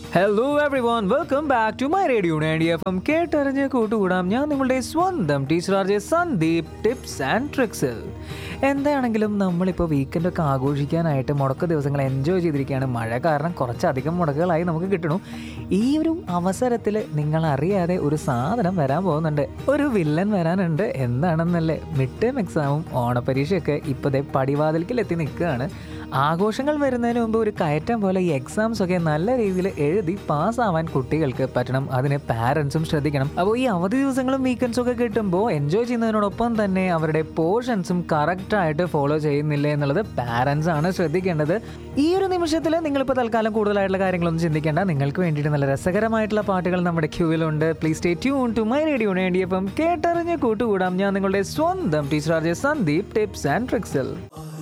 hello everyone welcome back to my radio ninety F M കേട്ടറിഞ്ഞ് കൂട്ടുകൂടാം ഞാൻ നിങ്ങളുടെ സ്വന്തം teacher R J Sandeep tips and ട്രിക്സിൽ എന്താണെങ്കിലും നമ്മളിപ്പോൾ വീക്കെൻഡൊക്കെ ആഘോഷിക്കാനായിട്ട് മുടക്ക ദിവസങ്ങൾ എൻജോയ് ചെയ്തിരിക്കുകയാണ് മഴ കാരണം കുറച്ചധികം മുടക്കുകളായി നമുക്ക് കിട്ടണു ഈ ഒരു അവസരത്തിൽ നിങ്ങൾ അറിയാതെ ഒരു സാധനം വരാൻ പോകുന്നുണ്ട് ഒരു വില്ലൻ വരാനുണ്ട് എന്താണെന്നല്ലേ മിഡ് ടേം എക്സാമും ഓണപരീക്ഷയൊക്കെ ഇപ്പോൾ ദേ പടിവാതിൽക്കിൽ എത്തി നിൽക്കുകയാണ് ആഘോഷങ്ങൾ വരുന്നതിന് മുമ്പ് ഒരു കയറ്റം പോലെ ഈ എക്സാംസ് ഒക്കെ നല്ല രീതിയിൽ എഴുതി പാസ്സാവാൻ കുട്ടികൾക്ക് പറ്റണം അതിന് പാരൻസും ശ്രദ്ധിക്കണം അപ്പോൾ ഈ അവധി ദിവസങ്ങളും വീക്കെൻഡ്സും ഒക്കെ കിട്ടുമ്പോൾ എൻജോയ് ചെയ്യുന്നതിനോടൊപ്പം തന്നെ അവരുടെ പോർഷൻസും കറക്റ്റായിട്ട് ഫോളോ ചെയ്യുന്നില്ല എന്നുള്ളത് പാരൻസ് ആണ് ശ്രദ്ധിക്കേണ്ടത് ഈ ഒരു നിമിഷത്തിൽ നിങ്ങളിപ്പോൾ തൽക്കാലം കൂടുതലായിട്ടുള്ള കാര്യങ്ങളൊന്നും ചിന്തിക്കേണ്ട നിങ്ങൾക്ക് വേണ്ടിയിട്ട് നല്ല രസകരമായിട്ടുള്ള പാട്ടുകൾ നമ്മുടെ ക്യൂവിലുണ്ട് please stay tune to my radio നേടിയപ്പം കേട്ടറിഞ്ഞ് കൂട്ടുകൂടാം ഞാൻ നിങ്ങളുടെ സ്വന്തം teacher R J Sandeep tips and ട്രിക്സിൽ